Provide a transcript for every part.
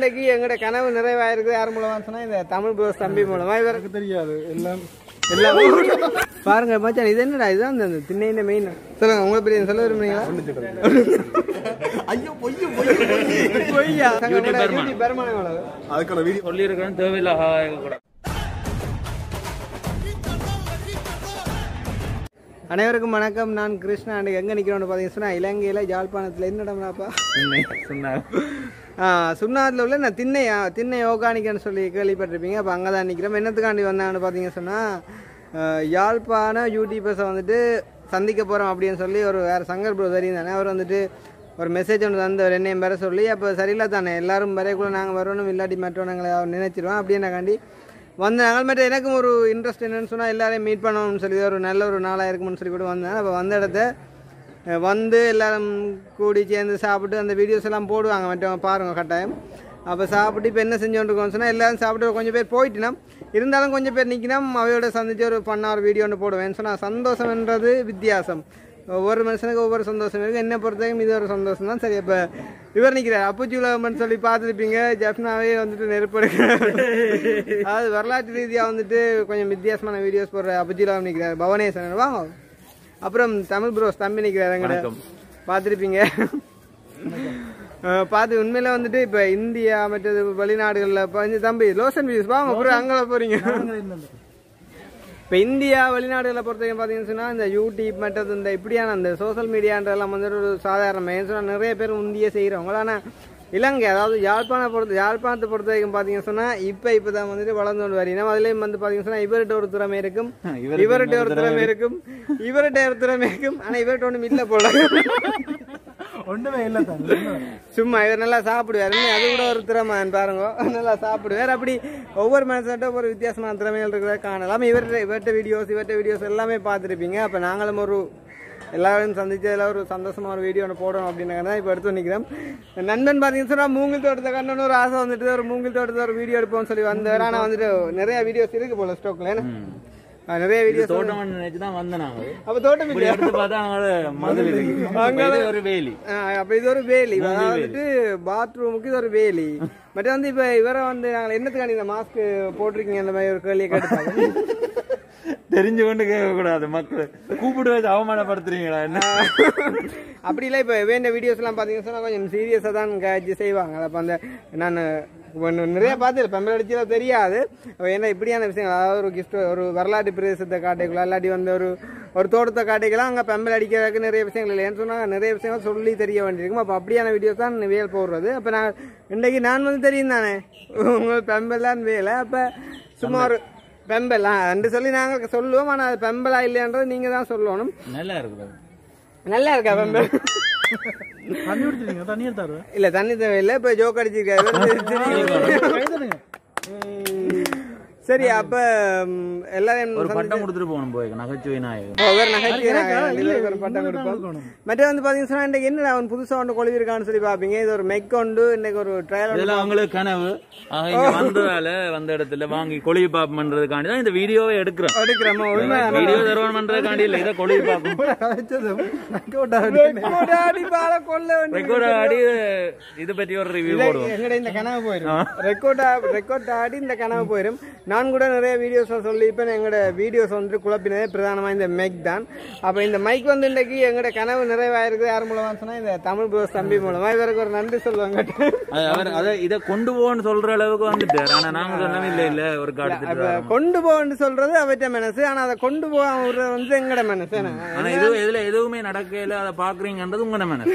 இன்றைக்கு எங்களோட கனவு நிறைவாயிருக்கு யார் மூலமா சொன்னா இந்த தமிழ் ப்ரோஸ் தம்பி மூலமா இவருக்கு தெரியாது எல்லாம் எல்லாம் பாருங்க மச்சான் இது என்னடா இதுதான் இந்த திண்ணையின் மெயின் சொல்லுங்க உங்களை பற்றி சொல்ல விரும்புறீங்களா ஐயோ பொய்யோ பொய்யா யூடியூப் வருமானம் எவ்வளவு அதுக்கான வீடியோ சொல்லியிருக்கிறேன் தேவையில்ல கூட அனைவருக்கும் வணக்கம் நான் கிருஷ்ணா அன்றைக்கு எங்கே நிற்கிறோன்னு பார்த்தீங்கன்னா சொன்னா இலங்கையில் யாழ்ப்பாணத்தில் என்ன இடம்னாப்பா சொன்னாங்க சுண்ணாத்தில் உள்ள நான் திண்ணை ஆ, திண்ணை யோகானிக்கன்னு சொல்லி கேள்விப்பட்டிருப்பீங்க அப்போ அங்கே தான் நிற்கிறோம் என்னத்துக்காண்டி வந்தாங்கன்னு பார்த்தீங்க சொன்னால் யாழ்ப்பாண யூடியூபர்ஸை வந்துட்டு சந்திக்க போகிறோம் அப்படின்னு சொல்லி ஒரு வேறு சங்கர் ப்ரோ தெரியும் தானே அவர் வந்துட்டு ஒரு மெசேஜ் ஒன்று தந்தவர் என்னையும் பெற சொல்லி அப்போ சரியில்லை தானே எல்லாரும் வரைக்குள்ள நாங்கள் வரணும் இல்லாட்டி மற்றவங்களை அவர் நினைச்சிருவோம் அப்படின்னாக்காண்டி வந்தாங்க மற்ற எனக்கும் ஒரு இன்ட்ரெஸ்ட் என்னன்னு சொன்னால் எல்லாரையும் மீட் பண்ணணும்னு சொல்லி ஒரு நல்ல ஒரு நாளாக இருக்கும்னு சொல்லி கூட வந்தேன் அப்போ வந்த இடத்த அஹ், வந்து எல்லாரும் கூடி சேர்ந்து சாப்பிட்டு அந்த வீடியோஸ் எல்லாம் போடுவாங்க மற்றவங்க பாருங்க கட்டாயம் அப்போ சாப்பிட்டு இப்போ என்ன செஞ்சோன்றிருக்கோம்னு சொன்னால் எல்லாரும் சாப்பிட்டு கொஞ்சம் பேர் போயிட்டுனா இருந்தாலும் கொஞ்சம் பேர் நிற்கினா அவையோட சந்திச்சு ஒரு பண்ண ஒரு வீடியோ ஒன்று போடுவேன் சொன்னால் சந்தோஷம்ன்றது வித்தியாசம் ஒவ்வொரு மனுஷனுக்கு ஒவ்வொரு சந்தோஷம் இருக்குது என்னை பொறுத்தவரைக்கும் இது ஒரு சந்தோஷம் தான் சரி இப்போ இவர் நிற்கிறார் அப்புச்சி உலகம்னு சொல்லி பார்த்துருப்பீங்க ஜெஃப்னாவே வந்துட்டு நெருப்படுக்கிறார் அதாவது வரலாற்று ரீதியாக வந்துட்டு கொஞ்சம் வித்தியாசமான வீடியோஸ் போடுற அப்புச்சி உலகம் நிற்கிறார் பவனேசன் வாங்க அப்புறம் தமிழ் ப்ரோஸ் தம்பி நிற்கிறார் எங்கிட்ட பார்த்துருப்பீங்க அஹ் பார்த்து உண்மையில வந்துட்டு இப்போ இந்தியா மற்றது வெளிநாடுகளில் இப்போ இந்த தம்பி லோசன் வியூஸ் வாங்க அப்புறம் அங்கே போகிறீங்க இப்போ இந்தியா வெளிநாடுகளை பொறுத்த வரைக்கும் பார்த்தீங்கன்னு சொன்னால் இந்த யூடியூப் மற்றது இந்த இப்படியான அந்த சோஷியல் மீடியான்றதெல்லாம் வந்து ஒரு சாதாரண ஏன்னு சொன்னால் நிறைய பேர் முந்தியே செய்கிறவங்க ஆனால் இலங்கை அதாவது யாழ்ப்பாணம் பொறுத்த யாழ்ப்பாணத்தை பொறுத்த வரைக்கும் பார்த்தீங்கன்னு சொன்னால் இப்போ இப்போ தான் வந்துட்டு வளர்ந்து கொண்டு வரீங்க அதுலேயும் வந்து பார்த்தீங்கன்னு சொன்னால் இவர்கிட்ட ஒரு திறமை இருக்கும் இவர்கிட்ட ஒரு திறமை இருக்கும் இவர்கிட்ட ஒரு திறமை இருக்கும் ஆனால் இவர்கிட்ட ஒன்றும் இல்லை போல ஒண்ணுமே இல்லை தான் சும்மா இவர் நல்லா சாப்பிடுவார் இன்னும் அது கூட ஒரு திறமை பாருங்க நல்லா சாப்பிடுவார் அப்படி ஒவ்வொரு மனுஷன்ட்ட ஒரு வித்தியாசமான திறமைகள் இருக்கிறத காணலாம் இவர்கிட்ட இவர்கிட்ட வீடியோஸ் இவர்கிட்ட வீடியோஸ் எல்லாமே பார்த்துருப்பீங்க அப்போ நாங்களும் ஒரு எல்லாரும் சந்திச்சதில் ஒரு சந்தோஷமா ஒரு வீடியோ ஒன்று போடணும் அப்படின்னாங்க தான் இப்போ எடுத்து நிற்கிறோம் நண்பன் பார்த்தீங்கன்னு சொன்னால் மூங்கில் தோட்டத்தை கண்டன ஒரு ஆசை வந்துட்டு ஒரு மூங்கில் தோட்டத்தை ஒரு வீடியோ எடுப்போம்னு சொல்லி வந்தார் ஆனால் வந்துட்டு நிறைய வீடியோஸ் இருக்கு போல ஸ்டோக்கில் என்ன ஆ, நிறைய வீடியோஸ் தோட்டம் நினைச்சு தான் வந்தேன் நாங்க அப்போ தோட்டம் இப்படி இல்லையா எடுத்து பார்த்தா அங்க மதுள் இருக்கு இது ஒரு வேலி ஆ, அப்ப இது ஒரு வேலி அதாவது வந்துட்டு பாத்ரூமுக்கு இது ஒரு வேலி பட் வந்து இப்ப இவரை வந்து நாங்கள் என்னத்துக்காண்டி இந்த மாஸ்க் போட்டிருக்கீங்க அந்த மாதிரி ஒரு கேள்வியை கேட்டுப்பாங்க தெரிஞ்சு கொண்டு கேட்க கூடாது மக்கள் கூப்பிட்டு வச்சு அவமானப்படுத்துறீங்களா என்ன அப்படி இல்லை இப்போ வேண்ட வீடியோஸ் எல்லாம் பார்த்தீங்கன்னா சொன்னா கொஞ்சம் சீரியஸாக தான் கேட்சி செய்வாங்க அப்போ அந்த நான் ஒண்ணு நிறைய பார்த்து பெம்பல் அடிச்சதா தெரியாது அப்ப ஏன்னா இப்படியான விஷயங்கள் அதாவது ஒரு கிஃப்ட் ஒரு வரலாற்று பிரதேசத்தை காட்டிக்கலாம் இல்லாட்டி வந்து ஒரு ஒரு தோட்டத்தை காட்டிக்கலாம் அங்கே பெம்பல் அடிக்கிறதுக்கு நிறைய விஷயங்கள் இல்லை ஏன்னு சொன்னால் நிறைய விஷயங்கள் சொல்லி தெரிய வேண்டியிருக்கும் அப்போ அப்படியான வீடியோஸ் தான் வேல் போடுறது அப்போ நான் இன்றைக்கு நான் வந்து தெரியும் தானே உங்களுக்கு பெம்பல்லாம் வேலை அப்போ சும்மா ஒரு பெம்பல் ரெண்டு சொல்லி நாங்கள் சொல்லுவோம் ஆனால் அது பெம்பலா இல்லையான்றது நீங்கள் தான் சொல்லணும் நல்லா இருக்குது நல்லா இருக்கா பெம்பல் தண்ணி குடிச்சிருங்க தண்ணி எடுத்தாரு இல்ல தண்ணி தேவையில்லை இப்ப ஜோக் அடிச்சிருக்காரு சரி அப்ப ம், எல்லாரையும் ஒரு பட்டம் கொடுத்துட்டு போகணும் போய் நகைச்சுவை நாயகன் ஒவ்வொரு நகைச்சுவை ஒரு பட்டம் கொடுப்போம் மற்ற வந்து பாத்தீங்கன்னா இன்னைக்கு என்னடா அவன் புதுசா ஒன்று கொழுவி இருக்கான்னு சொல்லி பாப்பீங்க இது ஒரு மெக் உண்டு இன்னைக்கு ஒரு ட்ரையல் இதெல்லாம் அவங்களுக்கு கனவு ஆக இங்க வந்ததால வந்த இடத்துல வாங்கி கொழுவி பாப் பண்றதுக்காண்டி தான் இந்த வீடியோவை எடுக்கிறோம் எடுக்கிறோமா உண்மை வீடியோ தருவன் பண்றதுக்காண்டி இல்ல இதை கொழுவி பார்க்கும் ரெக்கார்டாடி பால கொல்ல வேண்டிய ரெக்கார்ட் ஆடி இது பற்றி ஒரு ரிவ்யூ போடுவோம் எங்கட இந்த கனவு போயிடும் ரெக்கார்ட் ரெக்கார்ட் ஆடி இந்த கனவு போயிடும் நான் கூட நிறைய வீடியோஸ் சொல்லியிருப்பேன் எங்களோட வீடியோஸ் வந்து குழப்பினதே பிரதானமா இந்த மைக் தான் அப்ப இந்த மைக் வந்து இன்னைக்கு எங்களோட கனவு நிறைவாயிருக்கு யார் மூலமா சொன்னா இந்த தமிழ் ப்ரோஸ் தம்பி மூலமா இவருக்கு ஒரு நன்றி சொல்லுவாங்க அது அவர் அதை இதை கொண்டு போன்னு சொல்ற அளவுக்கு வந்துட்டார் ஆனா நாங்க சொன்னோம் இல்ல இல்ல ஒரு காடுத்துட்டு அப்ப கொண்டு போன்னு சொல்றது அவற்ற மனசு ஆனா அதை கொண்டு போக விடுறது வந்து எங்கட மனசு என்ன? ஆனா இது இதுல எதுவுமே நடக்கல அதை பாக்குறீங்கன்றது உங்களோட மனசு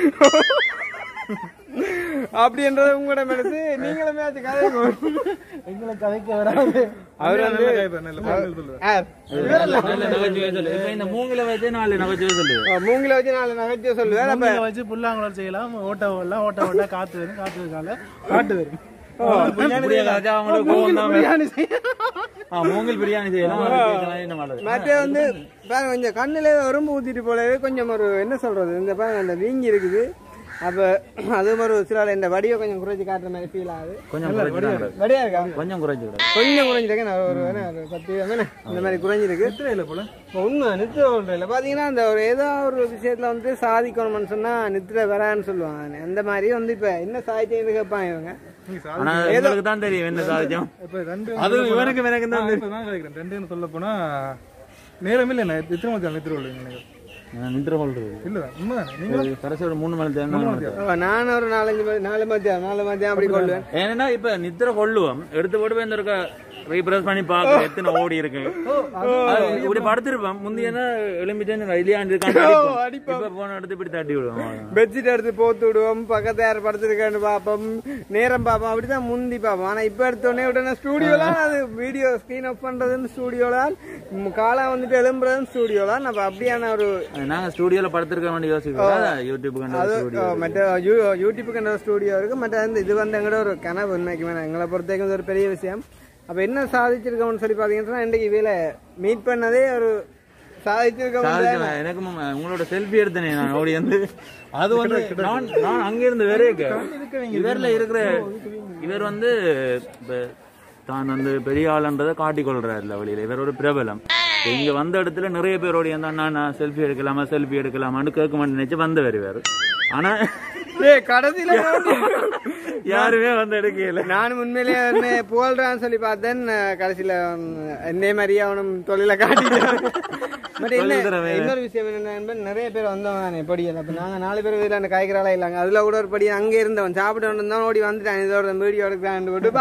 அப்படின்றது உங்களோட மனசு நீங்களுமே அது கதை எங்களை கதைக்க வராது அவர் வந்து யார்? நல்ல நகைச்சுவை சொல்லு இப்ப இந்த மூங்கில வச்சு நாலு நகைச்சுவை சொல்லு மூங்கில வச்சு நாலு நகைச்சுவை சொல்லுவேன் அப்ப மூங்கில வச்சு புல்லாங்குழல் செய்யலாம் ஓட்ட ஓடலாம் ஓட்ட ஓட்ட காத்து வரும் காத்து இருக்கால காட்டு வரும் இப்படியே கதைச்சா அவங்களுக்கு கோவம் தான் வரும். ஆ, மூங்கில் பிரியாணி செய்யலாம் அதுக்கு என்ன பண்ணுறது மற்ற வந்து பாருங்க கொஞ்சம் கண்ணுல எறும்பு ஊத்திட்டு போலவே கொஞ்சம் ஒரு என்ன சொல்றது இந்த பாருங்க அந்த வீங்கி இருக்குது அப்ப அது ஒரு சில இந்த வடிவை கொஞ்சம் குறைச்சி காட்டுற மாதிரி ஃபீல் ஆகுது கொஞ்சம் குறைச்சு வடியா இருக்கா கொஞ்சம் குறைச்சு விடு. கொஞ்சம் குறைஞ்சிருக்கு நான் ஒரு என்ன, ஒரு பத்து என்ன இந்த மாதிரி குறைஞ்சிருக்கு இல்லை போல உண்மை நித்திர ஒன்றில் பார்த்தீங்கன்னா அந்த ஒரு ஏதோ ஒரு விஷயத்துல வந்து சாதிக்கணும்னு சொன்னா நித்திர வரான்னு சொல்லுவாங்க அந்த மாதிரி வந்து இப்ப என்ன சாதிச்சேன்னு கேட்பாங்க இவங்க ஆனா உங்களுக்கு தான் தெரியும் என்ன சாதிச்சோம் இப்ப ரெண்டு அது இவனுக்கு எனக்கு தான் தெரியும் இப்பதான் கிடைக்கிறேன் ரெண்டுன்னு சொல்ல போனா நேரம் இல்லை நான் எத்தனை மத்தியம் நித்திர உங்களுக்கு நின்ற கொள்றது இல்ல உண்மைதானே நீங்க கடைசி ஒரு மூணு மணி தேவை ஓ, நான் ஒரு நாலஞ்சு மணி நாலு மத்தியம் நாலு மத்தியம் அப்படி கொள்வேன் ஏன்னா இப்ப நித்திர கொள்ளுவோம் எடுத்து போட்டு போய் இந்த இருக்க ரீப்ரஸ் பண்ணி பாக்க எத்தனை ஓடி இருக்கு அது இப்படி படுத்திருப்பேன் முந்தைய எலும்பிட்டேன்னு வெளியாண்டு இருக்கான் இப்ப போன எடுத்து இப்படி தட்டி விடுவோம் பெட்ஷீட் எடுத்து போத்து விடுவோம் பக்கத்து யார் படுத்துருக்கான்னு பார்ப்போம் நேரம் பார்ப்போம் அப்படிதான் முந்தி பார்ப்போம் ஆனா இப்ப எடுத்தோடனே உடனே ஸ்டூடியோலாம் அது வீடியோ ஸ்க்ரீன் ஆஃப் பண்றதுன்னு ஸ்டூடியோலாம் காலம் வந்துட்டு எழும்புறதுன்னு ஸ்டூடியோலாம் நம்ம அப்படியான ஒரு நாங்க ஸ்டுடியோல படுத்திருக்க வேண்டிய யோசிக்கிறோம் யூடியூப் அது ஸ்டுடியோ அஹ், மற்ற யூ- யூடியூப்புக்கு என்ன ஸ்டூடியோ இருக்கு மற்ற வந்து இது வந்து எங்களோட ஒரு கனவு உண்மைக்கு வேணாம் எங்களை பொறுத்த வரைக்கும் இது ஒரு பெரிய விஷயம் அப்ப என்ன சாதிச்சிருக்கோம்னு சொல்லி பாத்தீங்கன்னா இன்றைக்கு இவையில மீட் பண்ணதே ஒரு சாதிச்சிருக்கோம் சாதிச்சேன். எனக்கு ம- உங்களோட செல்ஃபி எடுத்தனே நான் ஓடி வந்து அது வந்து நான் நான் அங்க இருந்து வேற இவர்ல இருக்கிற இவர் வந்து இப்ப தான் வந்து பெரிய ஆளுன்றதை காட்டிக்கொள்றாருல வெளியில இவர் ஒரு பிரபலம் இங்க வந்த இடத்துல நிறைய பேர் ஓடி வந்தா நான் செல்ஃபி எடுக்கலாமா செல்ஃபி எடுக்கலாமான்னு கேட்க மாட்டேன் நினைச்சு வந்தவர் இவர் ஆனா ஏய், கடைசியில யாருமே வந்து எடுக்கல நானும் உண்மையிலேயே என்ன புகழ்றான்னு சொல்லி பார்த்தேன் அஹ் கடைசியில உம், என்னை மாதிரியே அவனும் தொழில காட்டிட்டான் பட் என்ன தொழில் இன்னொரு விஷயம் என்னன்னா நிறைய பேர் வந்தவன் தானே படியல் அப்ப நாங்க நாலு பேர் வீட்டுல அந்த காய்கறாலாம் இல்லைங்க அதுல கூட ஒரு படி அங்கே இருந்தவன் சாப்பிட்டு வந்தவன் ஓடி வந்துட்டான் இதோட வீடியோ எடுக்கிறான் விட்டுப்பா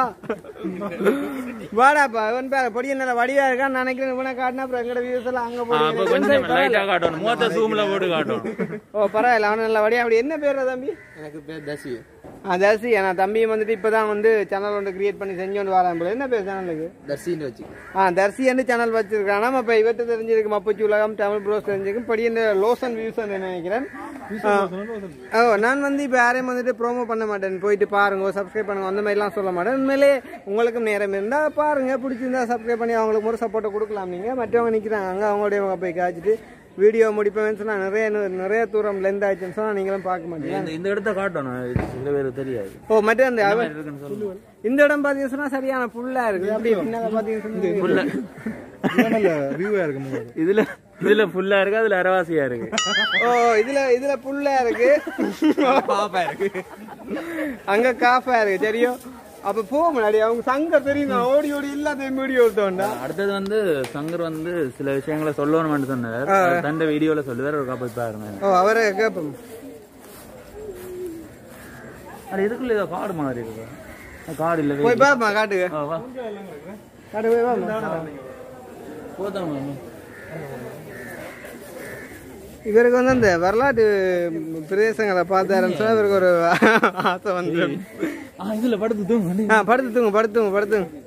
வாடாப்பா இவன் பேர பொடி என்ன வடிவா இருக்கான்னு நினைக்கிறேன் இவனை காட்டினா அப்புறம் எங்கட வியூஸ் எல்லாம் அங்க அப்ப போட்டு கொஞ்சம் லைட்டா காட்டணும் மூத்த சூம்ல போட்டு காட்டணும் ஓ பரவாயில்ல அவன் நல்ல வடியா அப்படி என்ன பேர் தம்பி எனக்கு பேர் தசி ஆ தர்சி நான் தம்பியும் வந்துட்டு இப்பதான் வந்து சேனல் ஒன்று கிரியேட் பண்ணி செஞ்சோண்டு வரேன் போல என்ன பேர் சேனலுக்கு தர்சின்னு வச்சு ஆ தர்சின்னு சேனல் வச்சிருக்கான் நம்ம இப்போ இவர்கிட்ட தெரிஞ்சிருக்கு மப்பச்சி உலகம் தமிழ் ப்ரோஸ் தெரிஞ்சிருக்கு படி இந்த லோசன் வியூஸ் நினைக்கிறேன் ஆ. ஓ நான் வந்து இப்போ யாரையும் வந்துட்டு ப்ரோமோ பண்ண மாட்டேன் போயிட்டு பாருங்க சப்ஸ்கிரைப் பண்ணுங்க அந்த மாதிரிலாம் சொல்ல மாட்டேன் உண்மையிலே உங்களுக்கும் நேரம் இருந்தால் பாருங்க பிடிச்சிருந்தா சப்ஸ்கிரைப் பண்ணி அவங்களுக்கு ஒரு சப்போர்ட்டை கொடுக்கலாம் நீங்கள் மற்றவங்க நிற்கிறாங்க அங்கே அவங்களுடைய அவங்க போய் காய்ச்சிட்டு வீடியோ முடிப்பேன்னு சொன்னால் நிறைய நிறைய தூரம் லென்த் ஆயிடுச்சுன்னு சொன்னால் நீங்களும் பார்க்க மாட்டீங்க இந்த- இந்த இடத்த காட்டணும் இது சில பேருக்கு தெரியாது ஓ மற்ற அந்த அவ- இருக்குன்னு சொல்லுங்க இந்த இடம் பார்த்தீங்கன்னு சொன்னா சரியான புல்லா இருக்குது அப்படி பின்னால பார்த்தீங்கன்னு ஃபுல்லா நல்ல வியூவா இருக்கு உங்களுக்கு இதுல இதுல ஃபுல்லா இருக்கு அதுல அரவாசியா இருக்கு ஓ இதுல இதுல புல்லா இருக்கு பாப்பா இருக்கு அங்க காஃபா இருக்கு தெரியும் அப்ப போக முன்னாடி அவங்க சங்க தெரியும் நான் ஓடி ஓடி எல்லாத்தையும் வீடியோ எடுத்தோண்டா அடுத்தது வந்து சங்கர் வந்து சில விஷயங்களை சொல்லணும்னு சொன்னார் அது தண்ட வீடியோல சொல்லுவார் ஒரு காப்பி பாருங்க ஓ அவரை கேட்போம் அது இதுக்குள்ள ஏதோ காடு மாதிரி இருக்கு காடு இல்ல போய் பாப்பா காட்டுங்க வா, வா காட்டு போய் பாப்பா போதாமா இவருக்கு வந்து அந்த வரலாற்று பிரதேசங்களை பார்த்தாருன்னு சொன்னா இவருக்கு ஒரு ஆசை வந்து ஆ இதுல படுத்து தூங்கு ஆ படுத்து தூங்க படுத்து தூங்க படுத்து தூங்க.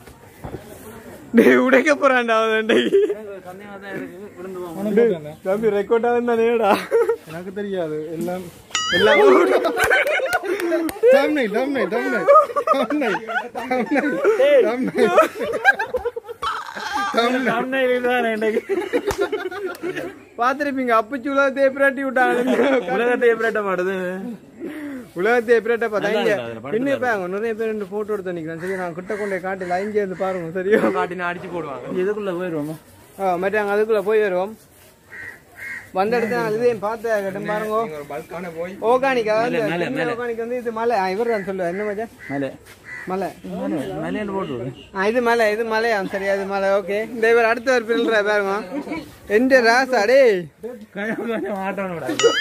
டேய் உடைக்க போறான்டா அவன் டேய் சந்தேகமா தான் இருக்கு விழுந்து போவோம் தம்பி ரெக்கார்ட் ஆகுதானேடா எனக்கு தெரியாது எல்லாம் எல்லாம் தம்னை தம்னை தம்னை தம்னை தம்னை பாத்திருப்பீங்க அப்பச்சி உலகத்தை பிரட்டி விட்டாங்க உலகத்தை எப்படி மாடுது உலகத்தை பிரட்ட பார்த்தா நல்லா இங்க இருக்கு அதுல, படத்துல இன்னும் பாருங்க நிறைய பேர் ரெண்டு போட்டோ எடுத்து நிக்கிறேன் சரி நான் கிட்ட கொண்டே காட்டி லைன் சேர்ந்து பாருங்க சரியா காட்டின அடிச்சு போடுவாங்க இதுக்குள்ள போயிருவோமா ஆ மற்றாங்க அதுக்குள்ள போய் வருவோம் வந்த இடத்துல நான் இதையும் பார்த்து கட்டும் பாருங்க ஒரு பல்கான போய் ஓர்கானிக் மேலே, மேலே, மேலே. ஓர்கானிக் வந்து இது மலை இவர் தான் சொல்லுவேன் என்ன மச்சா மேலே மலை மேலே போட்டு ஆ இது மலை இது மலையா சரியா இது மலை ஓகே இந்த இவர் அடுத்த ஒரு பில்ற பாருங்க எந்த ராசா டேய் ஆட்டணும்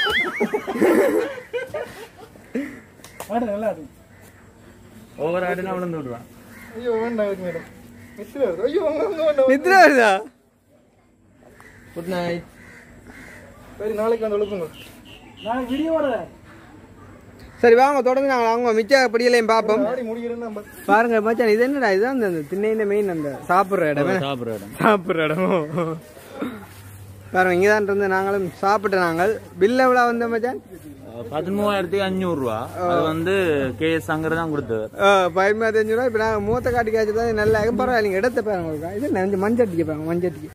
ஆடு நல்லா இருக்கு ஒவ்வொரு ஆடுனா விழுந்து விடுவான் ஐயோ வேண்டாம் இருக்கு மேடம் நித்திர வருது ஐயோ அங்க அங்க வேண்டாம் நித்ரா வருதா குட் நைட் சரி நாளைக்கு வந்து எழுப்புங்க நாளைக்கு வீடியோட சரி வாங்க தொடர்ந்து நாங்கள் அவங்க மிச்ச படியலையும் பார்ப்போம் ஆடி முடிக்கிறேன்னு நம்ம பாருங்க மச்சான் இது என்னடா இதுதான் அந்த திண்ணையின் மெயின் அந்த சாப்பிட்ற இடமே சாப்பிட்ற இடம் சாப்பிட்ற இடமோ பாருங்க இங்கே தான் இருந்து நாங்களும் சாப்பிட்டு நாங்கள் பில் எவ்வளோ வந்த மச்சான் பதிமூவாயிரத்தி அஞ்சூறு ரூபா அது வந்து கே எஸ் சங்கர் தான் கொடுத்தவர் பதிமூணாத்தஞ்சு ரூபா இப்போ நாங்கள் மூத்த காட்டி காய்ச்சி தான் நல்லா இருக்கும் பரவாயில்ல நீங்கள் இடத்த பாருங்க ஒருக்கா. இது நெஞ்சு மஞ்சட்டிக்கு பாருங்க மஞ்சட்டிக்கு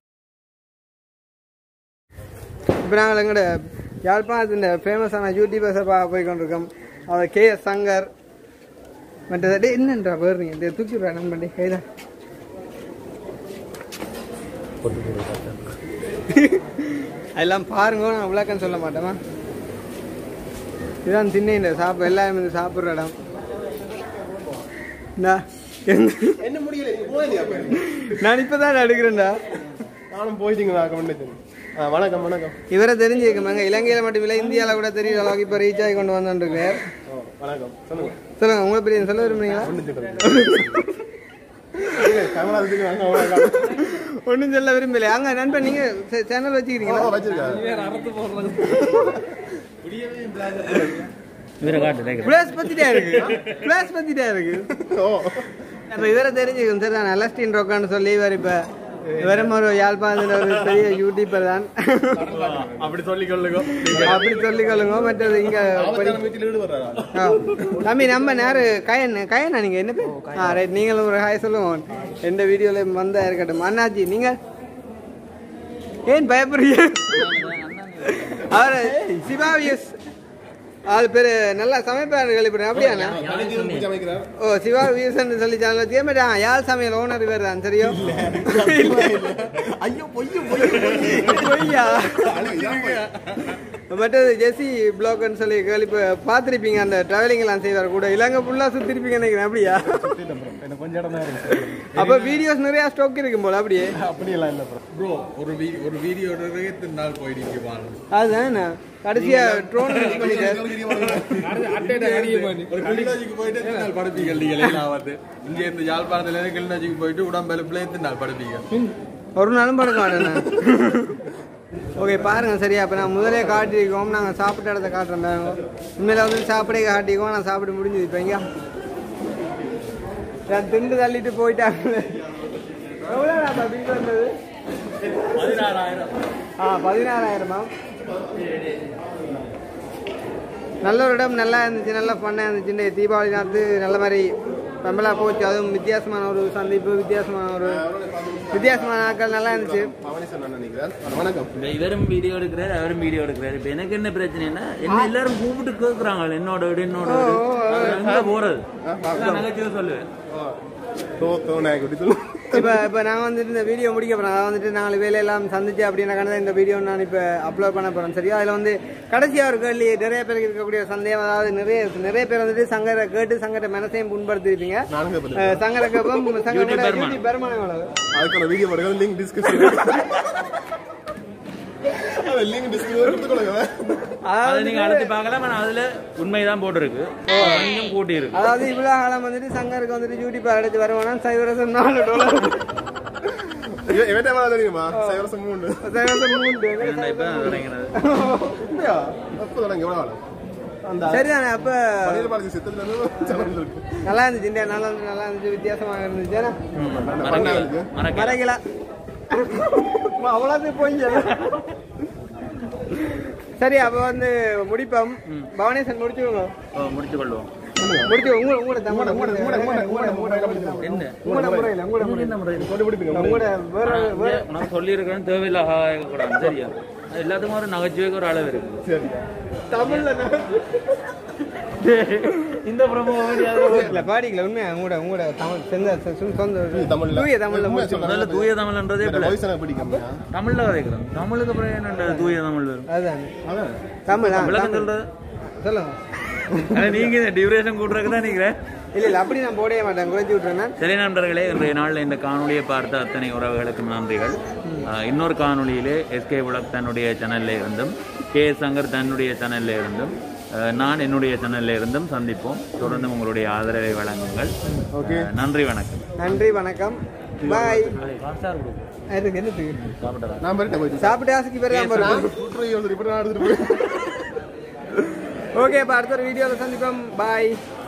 இப்போ நாங்கள் எங்களோட யாழ்ப்பாணத்து இந்த ஃபேமஸான யூடியூபர்ஸை பார்க்க போய் கொண்டிருக்கோம் அவர் கே எஸ் சங்கர் மற்றது டே என்னன்றா போடுறீங்க இந்த தூக்கிடுறா நண்பண்டி கைதான் அதெல்லாம் பாருங்க நான் விளக்கம் சொல்ல மாட்டேமா இதுதான் திண்ணை இந்த சாப்பிட எல்லாரும் வந்து சாப்பிட்ற இடம் நான் எந்த- என்ன முடியல நீங்க போயிலையா அப்ப? நான் இப்பதான் எடுக்கிறேன்டா நானும் போயிட்டீங்களா கமெண்ட் ஆ வணக்கம் வணக்கம் இவரை தெரிஞ்சுக்கமாங்க இலங்கையில மட்டும் இல்லை இந்தியாவில் கூட தெரியுற அளவுக்கு இப்போ ரீச் ஆகி கொண்டு வந்துருக்கார் ஓ வணக்கம் சொல்லுங்க சொல்லுங்க உங்களை பற்றி சொல்ல விரும்புறீங்களா கமலாத்துக்கு வாங்க அவ்வளோ ஒன்றும் சொல்ல விரும்பல அங்க நண்பன் நீங்க சேனல் வச்சுக்கிறீங்களா வச்சிருக்காரு இவரை காட்டு பிளேஸ் பத்திட்டே இருக்கு பிளேஸ் பத்திட்டே இருக்கு ஓ அப்ப இவரை தெரிஞ்சுக்கணும் சரி நான் அலஸ்டின் ரொக்கான்னு சொல்லி இவர் இப்ப இவரும் ஒரு யாழ்ப்பாணத்தில் ஒரு பெரிய யூடியூபர் தான் அப்படி சொல்லிக் கொள்ளுங்க அப்படி சொல்லிக்கொள்ளுங்க மற்றது இங்க படி- வீட்டில் ஈடுபடுறாரா ஆ. தம்பி நம்ம நேரு கயன் கயனா நீங்க என்ன பேர் ஆ ரைட் நீங்களும் ஒரு ஹாய் சொல்லுவோம் எந்த வீடியோல வந்தா இருக்கட்டும் அண்ணாச்சி நீங்க ஏன் பயப்படுறீங்க அவர் சிவாவியஸ் அது பேர் நல்லா சமைப்பாரு கேள்விப்படுறேன் அப்படியாண்ணா பூஜை அமைக்கிறார் ஓ சிவா வியூசன் சொல்லி சேனல் வச்சு ஏமாட்டா யாழ் சமையல் ஓனர் பேர் தான் சரியோ ஐயோ பொய்யும் பொய்யும் பொய்யா மற்றது ஜெசி பிளாக்னு சொல்லி கேள்வி பார்த்துருப்பீங்க அந்த டிராவலிங் எல்லாம் செய்வார் கூட இலங்கை ஃபுல்லாக சுற்றிருப்பீங்க நினைக்கிறேன் அப்படியா எனக்கு கொஞ்சம் இடம் தான் இருக்கு அப்போ வீடியோஸ் நிறையா ஸ்டாக் இருக்கும் போல அப்படியே அப்படியெல்லாம் இல்லை ப்ரோ ப்ரோ ஒரு வீ ஒரு வீடியோ எடுக்கிறதுக்கு நாள் போயிட்டு வாங்க அதுதான் கடைசியா ட்ரோன் பண்ணிட்டார் ஒரு கிளிநொச்சிக்கு போயிட்டு எத்தனை நாள் படுப்பீங்க நீங்கள் எல்லாம் வந்து இங்க இருந்து யாழ்ப்பாணத்துல இருந்து கிளிநொச்சிக்கு போயிட்டு உடம்பெலுப்புல எத்தனை நாள் படுப்பீங்க ஒரு நாளும் படுக்க மாட்டேன் ஓகே பாருங்க சரியா இப்போ நான் முதலே காட்டியிருக்கோம் நாங்கள் சாப்பிட்ட இடத்த காட்டுறோம் பாருங்க உண்மையில வந்து சாப்பிடே காட்டியிருக்கோம் நான் சாப்பிட்டு முடிஞ்சது இப்போ எங்க நான் திண்டு தள்ளிட்டு போயிட்டாங்க எவ்வளோ பில் வந்தது ஆ பதினாறாயிரமா நல்ல ஒரு இடம் நல்லா இருந்துச்சு நல்லா ஃபன்னாக இருந்துச்சு இந்த தீபாவளி நேரத்து நல்ல மாதிரி பெம்பலா போச்சு அதுவும் வித்தியாசமான ஒரு சந்திப்பு வித்தியாசமான ஒரு வித்தியாசமான நாட்கள் நல்லா இருந்துச்சு பவனி சார் நான் நினைக்கிறேன் வணக்கம் இப்ப இவரும் வீடியோ எடுக்கிறாரு அவரும் வீடியோ எடுக்கிறாரு இப்ப எனக்கு என்ன பிரச்சனைன்னா என்ன எல்லாரும் கூப்பிட்டு கேக்குறாங்க என்னோட வீடு என்னோட வீடு அது எங்க போறது நான் நகைச்சுவை சொல்லுவேன் தோ தோ நாயக் அப்படி சொல்லு இப்போ இப்போ நாங்கள் வந்துட்டு இந்த வீடியோ முடிக்க போகிறோம் அதாவது வந்துட்டு நாலு வேலையெல்லாம் சந்திச்சு அப்படின்னா தான் இந்த வீடியோ நான் இப்போ அப்லோட் பண்ண போகிறேன் சரியா அதில் வந்து கடைசியாக ஒரு கேள்வி நிறைய பேருக்கு இருக்கக்கூடிய சந்தேகம் அதாவது நிறைய நிறைய பேர் வந்துட்டு சங்கரை கேட்டு சங்கரை மனசையும் புண்படுத்திருப்பீங்க நானும் கேட்பேன் அஹ் சங்கரை கேப்பம் சங்கரோட யூடியூப் வருமானம். யூடியூப் வருமானம் எவ்வளவு அதுக்கான வீடியோ போடுங்க லிங்க் டிஸ்கிரிப்ஷன் அது லிங்க் டிஸ்கிரிப்ஷன் கொடுத்துக்கொள்ளுங்க அதை அதாவது நீங்க அடுத்து பார்க்கலாம் ஆனா அதுல உண்மைதான் போட்டிருக்கு கொஞ்சம் கூட்டி இருக்கு அதாவது இவ்வளோ காலம் வந்துட்டு சங்கருக்கு வந்துட்டு யூடியூப் அடைச்சு வருமானம் சைவரசம் நாலு டாலர் இவன் டைம் தெரியுமா சைவரசம் மூணு சைவரசம் மூணு ஏன்னா இப்ப தொடங்கினது அப்படியா அப்போ தொடங்க எவ்வளோ ஆளும் அந்த சரிதானே அப்போ பனியல் பாலாஜி சித்தத்துல இருந்து சேனல் இருக்கு நல்லா இருந்துச்சு இந்தியா நல்லா இருந்துச்சு நல்லா இருந்துச்சு வித்தியாசமாக இருந்துச்சு ஏன்னா மறக்கல மறக்கல மறைக்கல அவ்வளவு போய் சரி அப்ப வந்து முடிப்போம் பவனேசன் முடிச்சுக்கோங்க ஓ, முடிச்சு கொள்வோம் முடிச்சு உங்க உங்களோட தமிழ் உங்களோட உங்களோட உங்களோட என்ன உங்களோட முறையில் உங்களோட முறையில் உங்களோட வேற வேற நான் சொல்லியிருக்கிறேன் தேவையில்ல கூடாது சரியா அது எல்லாத்துக்கும் ஒரு நகைச்சுவைக்கு ஒரு அளவு இருக்கு சரி தமிழ்ல இந்த பிரபு இல்ல பாடிக்கல உண்மையா உங்களோட உங்களோட தமிழ் சொந்த சொந்த- சொந்த தமிழ்ல. தூய தமிழ்ல முடிச்சு முதல்ல தூய தமிழ்ன்றதே இந்த பிள்ளை. voice எனக்கு பிடிக்கும் தமிழ்ல கதைக்கிறோம் தமிழுக்கு அப்புறம் என்னண்டா தூய தமிழ் வரும் அதுதான் அதான் தமிழ் ஆ, விளக்கம் தமிழ். சொல்றது சொல்லுங்க ஆனா நீங்க இந்த டியூரேஷன் கூட்டுறதுக்கு தான் நினைக்கிறேன் இல்ல இல்ல அப்படி நான் போடவே மாட்டேன் குறைச்சி விட்டுறேன் நான். சரி நண்பர்களே இன்றைய நாளில் இந்த காணொளியை பார்த்த அத்தனை உறவுகளுக்கும் நன்றிகள் ஆஹ் இன்னொரு காணொளியிலே எஸ்கே உலக் தன்னுடைய சேனல்ல இருந்தும் கே சங்கர் தன்னுடைய சேனல்ல இருந்தும் ஆஹ் நான் என்னுடைய சேனல்ல இருந்தும் சந்திப்போம் தொடர்ந்து உங்களுடைய ஆதரவை வழங்குங்கள் ஆஹ் நன்றி வணக்கம் நன்றி வணக்கம் பாய் காசார் கொடுக்கும் அதுக்கு என்னத்துக்கு சாப்பிட்டதா நான் போயிட்டேன் போயிட்டு சாப்பிட்டு ஆசைக்கு பேர் தான் போறோம் சுற்று வந்து இப்படி நான் எடுத்துட்டு போய் ஓகே அப்ப அடுத்த ஒரு வீடியோவில் சந்திப்போம் பாய்